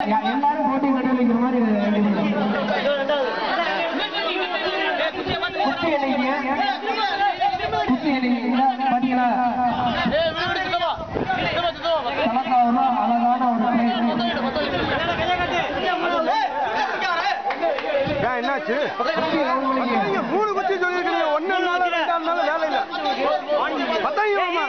யா- எல்லாரும் போட்டி நடுவில் வைக்கிற மாதிரி ready பண்ணுங்க. குத்தி எண்ணிக்கங்க. குத்தி எண்ணிக்கங்க. பாத்தீங்களா கலக்காவனா அழகான ஒரு play. ஏன் என்னாச்சு குத்தி அவங்களுக்கு நீங்க மூணு குச்சி சொல்லியிருக்கீங்க ஒன்னு நாள் ரெண்டாம் நாள் வேலை இல்ல பத்தாயிரம் ரூபாமா?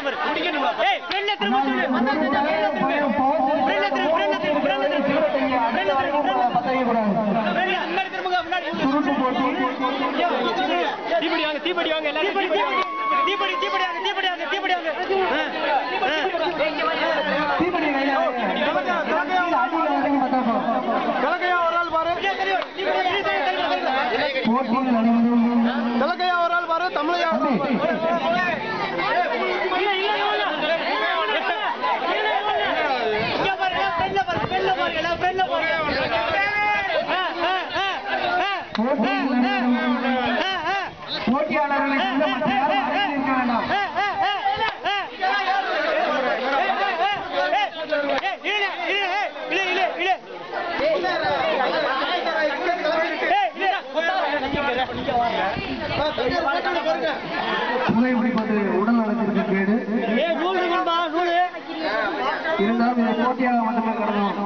சுருட்டு போட்டி தீபடி வாங்க தீபடி வாங்க எல்லாரும் தீபடி வாங்க தீபடி தீபடி வாங்க தீபடி வாங்க தீபடி வாங்க தீப்பெட்டி கையில வைங்க. அடியில இறங்கி பார்த்தா போதும். கலக்கையா ஒரு ஆள் பாரு போட்டியில் நடைபெறும் கலக்கையா ஒரு ஆள் பாரு தமிழையா ஒரு ஆள் பாரு இங்க பாருங்க ஃப்ரெண்ட்ல பாருங்க ஃப்ரெண்ட்ல பாருங்க எல்லாம் ஃப்ரெண்ட்ல பாருங்க ஆ ஆ ஆ போட்டியில் நடைபெறும் போட்டியாளர்களை கண்டு மற்ற யாரும் அருகில் இருக்க வேண்டாம் புகைப்பிடிப்பது உடல் நலத்திற்கு கேடு இருந்தாலும் இதை போட்டியாக மட்டுமே கருதணும்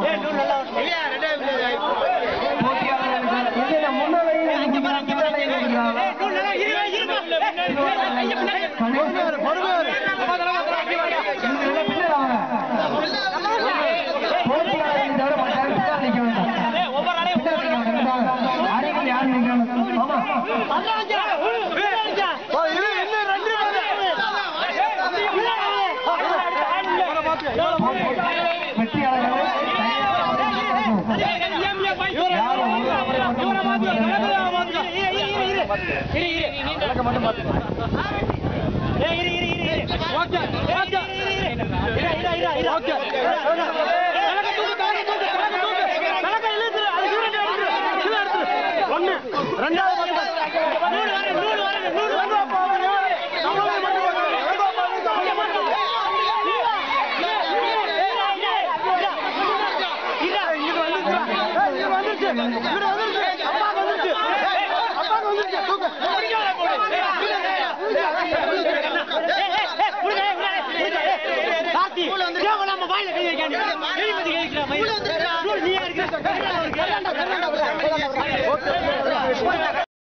போட்டியாளர்களுக்கு இதில் முன்னிலையில் இருக்கிறார், பின்னணியில் இருக்கிறாரா? இவங்களை பின்னர் வாங்க. போட்டியாளர்களை தவிர மற்ற யாரும் பின்னால் நிற்க வேண்டாம். பின்னால் நிற்க வேண்டாம். பின்னால் அருகில் யாரும் நிற்க வேண்டாம். ஆமா. ஓ, இரு, இன்னும் ரெண்டு வெற்றியாளர்களை யாரும் ஒரு அவரை மட்டும் வந்துருச்சு